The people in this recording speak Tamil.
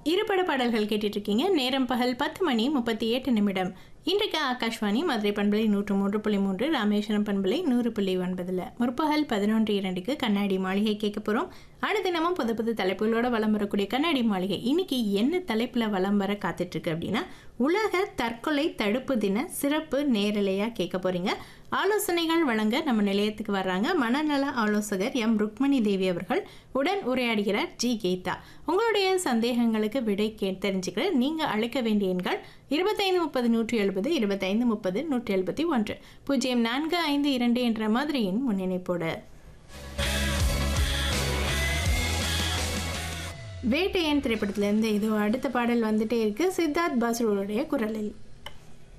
இருபட பாடல்கள் கேட்டுட்டு இருக்கீங்க நேரம் பகல் பத்து மணி முப்பத்தி எட்டு நிமிடம் இன்றைக்கு ஆகாஷ்வாணி மதுரை பண்பலை நூற்று மூன்று புள்ளி மூன்று ராமேஸ்வரம் பண்பலை நூறு புள்ளி ஒன்பதுல முற்பகல் பதினொன்று இரண்டுக்கு கண்ணாடி மாளிகை கேட்க போகிறோம் அடுத்த தினமும் புது புது தலைப்புகளோட வலம் வரக்கூடிய கண்ணாடி மாளிகை இன்னைக்கு என்ன தலைப்பில் வலம் வர காத்துட்டு இருக்கு அப்படின்னா உலக தற்கொலை தடுப்பு தின சிறப்பு நேரலையாக கேட்க போறீங்க ஆலோசனைகள் வழங்க நம்ம நிலையத்துக்கு வர்றாங்க மனநல ஆலோசகர் எம் ருக்மணி தேவி அவர்கள் உடன் உரையாடுகிறார் ஜி கீதா உங்களுடைய சந்தேகங்களுக்கு விடை கே தெரிஞ்சுக்கிற நீங்கள் அழைக்க வேண்டிய எண்கள் இருபத்தைந்து முப்பது நூற்றி எழுபது இருபத்தைந்து முப்பது நூற்றி எழுபத்தி ஒன்று பூஜ்ஜியம் நான்கு ஐந்து இரண்டு என்ற மாதிரியின் முன்னிணைப்போடு வேட்டையன் திரைப்படத்திலேருந்து இதோ அடுத்த பாடல் வந்துட்டே இருக்கு சித்தார்த் பாசுடைய குரலில்